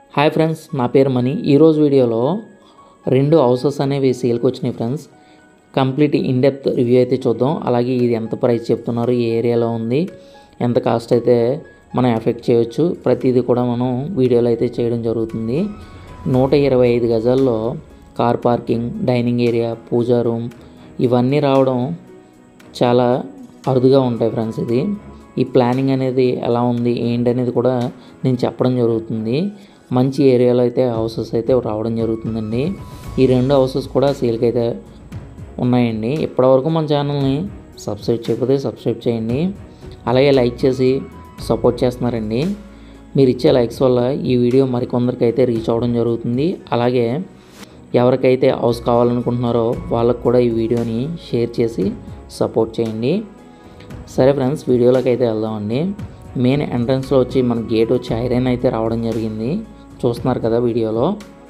hi friends నా పేరు మణి ఈరోజు వీడియోలో రెండు హౌసెస్ అనేవి సేల్కి వచ్చినాయి ఫ్రెండ్స్ కంప్లీట్ ఇన్డెప్త్ రివ్యూ అయితే చూద్దాం అలాగే ఇది ఎంత ప్రైస్ చెప్తున్నారు ఏ ఏరియాలో ఉంది ఎంత కాస్ట్ అయితే మనం ఎఫెక్ట్ చేయొచ్చు ప్రతిదీ కూడా మనం వీడియోలో అయితే చేయడం జరుగుతుంది నూట ఇరవై ఐదు గజాల్లో car parking dining area pooja room ఇవన్నీ రావడం చాలా అరుదుగా ఉంటాయి ఫ్రెండ్స్ ఇది ఈ ప్లానింగ్ అనేది ఎలా ఉంది ఏంటి అనేది కూడా నేను చెప్పడం జరుగుతుంది మంచి ఏరియాలో అయితే హౌసెస్ అయితే రావడం జరుగుతుందండి ఈ రెండు హౌసెస్ కూడా సేల్కి అయితే ఉన్నాయండి ఇప్పటివరకు మన ఛానల్ని సబ్స్క్రైబ్ చేయకపోతే సబ్స్క్రైబ్ చేయండి అలాగే లైక్ చేసి సపోర్ట్ చేస్తున్నారండి మీరు ఇచ్చే లైక్స్ వల్ల ఈ వీడియో మరికొందరికి అయితే రీచ్ అవ్వడం జరుగుతుంది అలాగే ఎవరికైతే హౌస్ కావాలనుకుంటున్నారో వాళ్ళకు కూడా ఈ వీడియోని షేర్ చేసి సపోర్ట్ చేయండి సరే ఫ్రెండ్స్ వీడియోలోకి అయితే వెళ్దామండి మెయిన్ ఎంట్రన్స్లో వచ్చి మన గేట్ వచ్చి ఐరన్ అయితే రావడం జరిగింది చూస్తున్నారు కదా వీడియోలో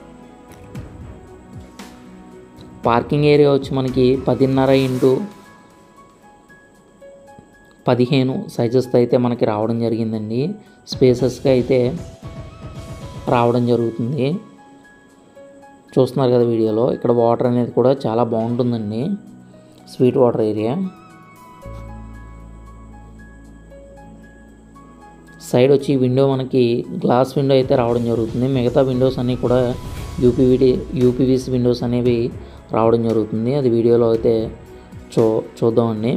పార్కింగ్ ఏరియా వచ్చి మనకి పదిన్నర ఇంటూ పదిహేను సైజెస్తో అయితే మనకి రావడం జరిగిందండి స్పేసెస్గా అయితే రావడం జరుగుతుంది చూస్తున్నారు కదా వీడియోలో ఇక్కడ వాటర్ అనేది కూడా చాలా బాగుంటుందండి స్వీట్ వాటర్ ఏరియా సైడ్ వచ్చి విండో మనకి గ్లాస్ విండో అయితే రావడం జరుగుతుంది మిగతా విండోస్ అన్నీ కూడా యూపీవీడి యూపీవీసీ విండోస్ అనేవి రావడం జరుగుతుంది అది వీడియోలో అయితే చూ చూద్దామండి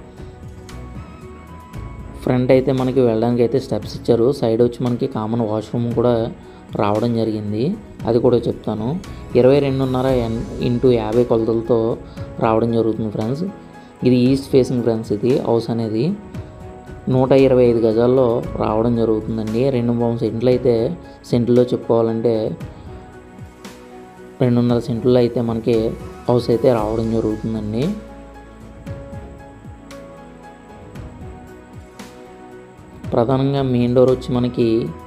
ఫ్రంట్ అయితే మనకి వెళ్ళడానికి అయితే స్టెప్స్ ఇచ్చారు సైడ్ వచ్చి మనకి కామన్ వాష్రూమ్ కూడా రావడం జరిగింది అది కూడా చెప్తాను ఇరవై రెండున్నర ఎన్ ఇంటూ యాభై కొలతలతో రావడం జరుగుతుంది ఫ్రెండ్స్ ఇది ఈస్ట్ ఫేసింగ్ ఫ్రెండ్స్ ఇది హౌస్ అనేది నూట ఇరవై ఐదు గజాల్లో రావడం జరుగుతుందండి రెండు మూడు సెంట్లు అయితే సెంట్లో చెప్పుకోవాలంటే రెండున్నర సెంట్లో అయితే మనకి హౌస్ అయితే రావడం జరుగుతుందండి ప్రధానంగా మెయిన్ డోర్ వచ్చి మనకి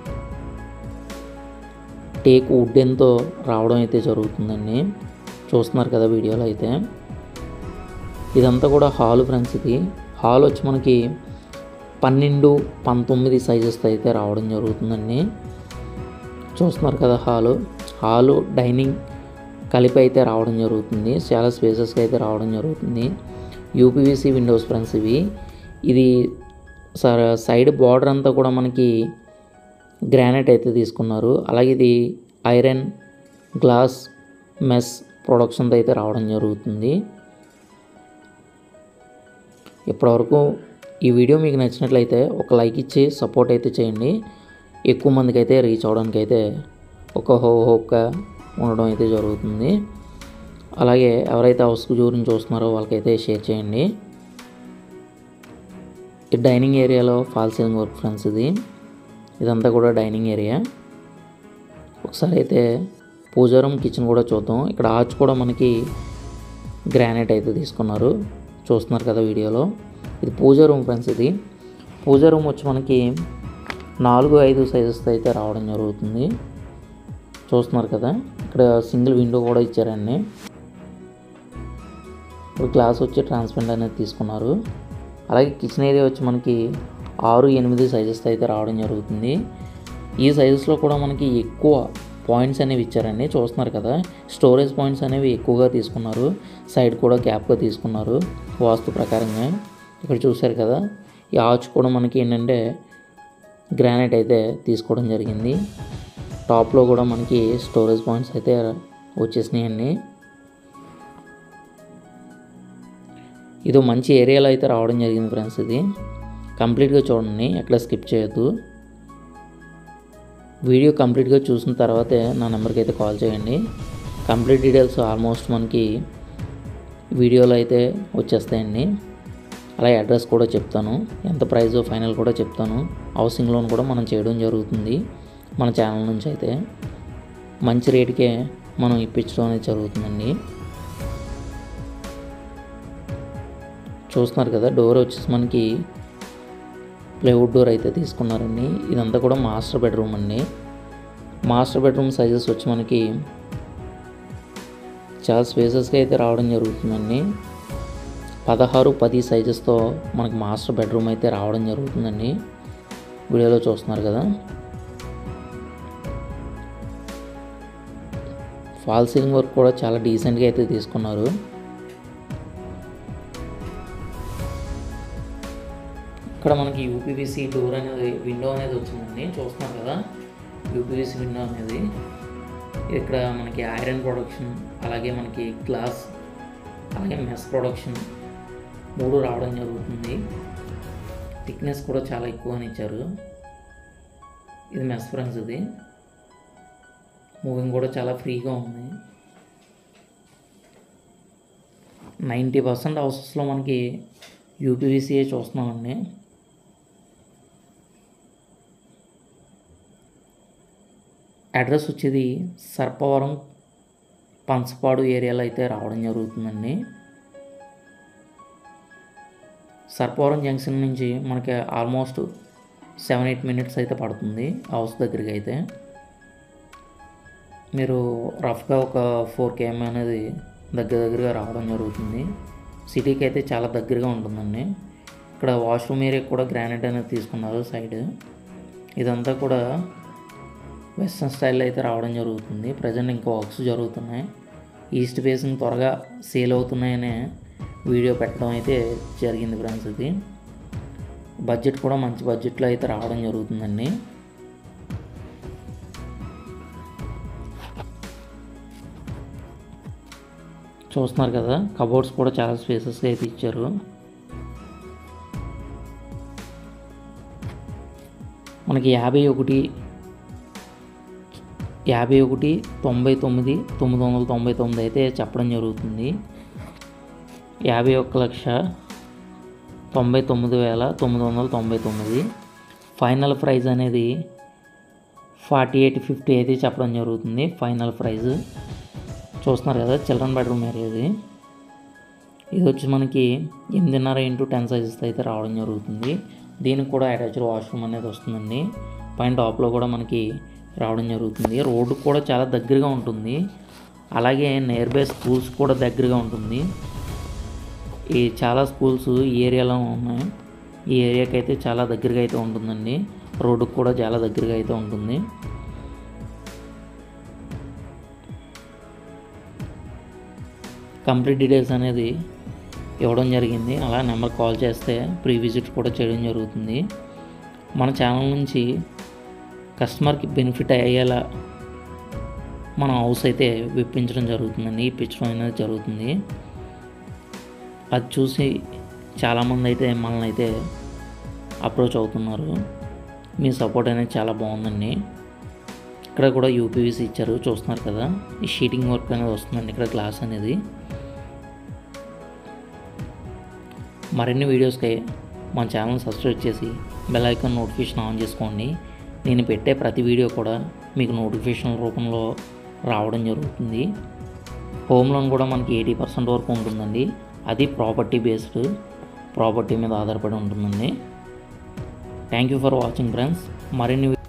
టేక్ వుడ్డెన్తో రావడం అయితే జరుగుతుందండి చూస్తున్నారు కదా వీడియోలో అయితే ఇదంతా కూడా హాల్ ఫ్రెండ్స్ ఇది హాల్ వచ్చి మనకి పన్నెండు పంతొమ్మిది సైజెస్తో అయితే రావడం జరుగుతుందండి చూస్తున్నారు కదా హాలు హాలు డైనింగ్ కలిపి అయితే రావడం జరుగుతుంది చాలా స్పేసెస్గా అయితే రావడం జరుగుతుంది యూపీవీసీ విండోస్ ఫ్రెండ్స్ ఇవి ఇది సర్ సైడ్ బార్డర్ అంతా కూడా మనకి గ్రానైట్ అయితే తీసుకున్నారు అలాగే ఇది ఐరన్ గ్లాస్ మెస్ ప్రొడక్షన్తో అయితే రావడం జరుగుతుంది ఇప్పటివరకు ఈ వీడియో మీకు నచ్చినట్లయితే ఒక లైక్ ఇచ్చి సపోర్ట్ అయితే చేయండి ఎక్కువ మందికి అయితే రీచ్ అవడానికి అయితే ఒక హో హోప్గా ఉండడం అయితే జరుగుతుంది అలాగే ఎవరైతే హౌస్ గురించి చూస్తున్నారో వాళ్ళకైతే షేర్ చేయండి ఈ డైనింగ్ ఏరియాలో ఫాల్ సీలింగ్ వర్క్ ఫ్రెండ్స్ ఇది ఇదంతా కూడా డైనింగ్ ఏరియా ఒకసారి అయితే పూజా రూమ్ కిచెన్ కూడా చూద్దాం ఇక్కడ ఆర్చ్ కూడా మనకి గ్రానైట్ అయితే తీసుకున్నారు చూస్తున్నారు కదా వీడియోలో ఇది పూజా రూమ్ ఫ్రెండ్స్ ఇది పూజా రూమ్ వచ్చి మనకి నాలుగు ఐదు సైజెస్తో అయితే రావడం జరుగుతుంది చూస్తున్నారు కదా ఇక్కడ సింగిల్ విండో కూడా ఇచ్చారండి ఇప్పుడు గ్లాస్ వచ్చి ట్రాన్స్పరెంట్ అనేది తీసుకున్నారు అలాగే కిచెన్ ఏరియా వచ్చి మనకి ఆరు ఎనిమిది సైజెస్తో అయితే రావడం జరుగుతుంది ఈ సైజెస్లో కూడా మనకి ఎక్కువ పాయింట్స్ అనేవి ఇచ్చారండి చూస్తున్నారు కదా స్టోరేజ్ పాయింట్స్ అనేవి ఎక్కువగా తీసుకున్నారు సైడ్ కూడా గ్యాప్గా తీసుకున్నారు వాస్తు ప్రకారంగా ఇక్కడ చూశారు కదా ఈ ఆర్చ్ కూడా మనకి ఏంటంటే గ్రానైట్ అయితే తీసుకోవడం జరిగింది టాప్లో కూడా మనకి స్టోరేజ్ పాయింట్స్ అయితే వచ్చేసినాయండి ఇది మంచి ఏరియాలో అయితే రావడం జరిగింది ఫ్రెండ్స్ ఇది కంప్లీట్గా చూడండి ఎక్కడ స్కిప్ చేయొద్దు వీడియో కంప్లీట్గా చూసిన తర్వాతే నా నెంబర్కి అయితే కాల్ చేయండి కంప్లీట్ డీటెయిల్స్ ఆల్మోస్ట్ మనకి వీడియోలో అయితే వచ్చేస్తాయండి అలాగే అడ్రస్ కూడా చెప్తాను ఎంత ప్రైస్ ఫైనల్ కూడా చెప్తాను హౌసింగ్ లోన్ కూడా మనం చేయడం జరుగుతుంది మన ఛానల్ నుంచి అయితే మంచి రేటుకే మనం ఇప్పించడం అనేది జరుగుతుందండి చూస్తున్నారు కదా డోర్ వచ్చేసి మనకి ప్లేవుడ్ డోర్ అయితే తీసుకున్నారండి ఇదంతా కూడా మాస్టర్ బెడ్రూమ్ అండి మాస్టర్ బెడ్రూమ్ సైజెస్ వచ్చి మనకి చాలా స్పేసెస్గా అయితే రావడం జరుగుతుందండి పదహారు పది సైజెస్తో మనకి మాస్టర్ బెడ్రూమ్ అయితే రావడం జరుగుతుందండి వీడియోలో చూస్తున్నారు కదా ఫాల్ సీలింగ్ వర్క్ కూడా చాలా డీసెంట్గా అయితే తీసుకున్నారు ఇక్కడ మనకి యూపీవీసీ డోర్ అనేది విండో అనేది వచ్చిందండి చూస్తున్నాం కదా యూపీవీసీ విండో అనేది ఇక్కడ మనకి ఐరన్ ప్రొడక్షన్ అలాగే మనకి గ్లాస్ అలాగే మెస్ ప్రొడక్షన్ మూడు రావడం జరుగుతుంది థిక్నెస్ కూడా చాలా ఎక్కువని ఇచ్చారు ఇది మెస్ ఫ్రెండ్స్ ఇది మూవింగ్ కూడా చాలా ఫ్రీగా ఉంది నైంటీ పర్సెంట్ హౌసెస్లో మనకి యూపీవీసీఏ చూస్తున్నామండి అడ్రస్ వచ్చేది సర్పవరం పంచపాడు ఏరియాలో అయితే రావడం జరుగుతుందండి సర్పవరం జంక్షన్ నుంచి మనకి ఆల్మోస్ట్ సెవెన్ ఎయిట్ మినిట్స్ అయితే పడుతుంది హౌస్ దగ్గరికి అయితే మీరు రఫ్గా ఒక ఫోర్ కేఎం అనేది దగ్గర దగ్గరగా రావడం జరుగుతుంది సిటీకి అయితే చాలా దగ్గరగా ఉంటుందండి ఇక్కడ వాష్రూమ్ ఏరియా కూడా గ్రానైట్ అనేది తీసుకున్నారు సైడ్ ఇదంతా కూడా వెస్ట్రన్ స్టైల్లో అయితే రావడం జరుగుతుంది ప్రజెంట్ ఇంకా వర్క్స్ జరుగుతున్నాయి ఈస్ట్ ఫేసింగ్ త్వరగా సేల్ అవుతున్నాయనే వీడియో పెట్టడం అయితే జరిగింది ఫ్రెండ్స్ ఇది బడ్జెట్ కూడా మంచి బడ్జెట్లో అయితే రావడం జరుగుతుందండి చూస్తున్నారు కదా కబోర్డ్స్ కూడా చాలా స్పేసెస్గా అయితే ఇచ్చారు మనకి యాభై ఒకటి యాభై ఒకటి తొంభై తొమ్మిది తొమ్మిది వందల తొంభై తొమ్మిది అయితే చెప్పడం జరుగుతుంది యాభై ఒక్క లక్ష తొంభై తొమ్మిది వేల తొమ్మిది వందల తొంభై తొమ్మిది ఫైనల్ ప్రైజ్ అనేది ఫార్టీ ఎయిట్ ఫిఫ్టీ అయితే చెప్పడం జరుగుతుంది ఫైనల్ ప్రైజ్ చూస్తున్నారు కదా చిల్డ్రన్ బెడ్రూమ్ ఏరియా ఇది ఇది వచ్చి మనకి ఎనిమిదిన్నర ఇంటూ టెన్ సైజెస్ అయితే రావడం జరుగుతుంది దీనికి కూడా అటాచ్డ్ వాష్రూమ్ అనేది వస్తుందండి పైన టాప్లో కూడా మనకి రావడం జరుగుతుంది రోడ్డు కూడా చాలా దగ్గరగా ఉంటుంది అలాగే నియర్ బై స్కూల్స్ కూడా దగ్గరగా ఉంటుంది ఈ చాలా స్కూల్స్ ఈ ఏరియాలో ఉన్నాయి ఈ ఏరియాకి అయితే చాలా దగ్గరగా అయితే ఉంటుందండి రోడ్డుకు కూడా చాలా దగ్గరగా అయితే ఉంటుంది కంప్లీట్ డీటెయిల్స్ అనేది ఇవ్వడం జరిగింది అలా నెంబర్ కాల్ చేస్తే ప్రీ విజిట్ కూడా చేయడం జరుగుతుంది మన ఛానల్ నుంచి కస్టమర్కి బెనిఫిట్ అయ్యేలా మన హౌస్ అయితే విప్పించడం జరుగుతుందండి ఇప్పించడం అనేది జరుగుతుంది అది చూసి చాలామంది అయితే మనల్ని అయితే అప్రోచ్ అవుతున్నారు మీ సపోర్ట్ అనేది చాలా బాగుందండి ఇక్కడ కూడా యూపీవీసీ ఇచ్చారు చూస్తున్నారు కదా ఈ షీటింగ్ వర్క్ అనేది వస్తుందండి ఇక్కడ గ్లాస్ అనేది మరిన్ని వీడియోస్కి మన ఛానల్ సబ్స్క్రైబ్ చేసి బెల్ ఐకాన్ నోటిఫికేషన్ ఆన్ చేసుకోండి నేను పెట్టే ప్రతి వీడియో కూడా మీకు నోటిఫికేషన్ రూపంలో రావడం జరుగుతుంది హోమ్ లోన్ కూడా మనకి ఎయిటీ పర్సెంట్ వరకు ఉంటుందండి అది ప్రాపర్టీ బేస్డ్ ప్రాపర్టీ మీద ఆధారపడి ఉంటుందండి thank you for watching friends మరిన్ని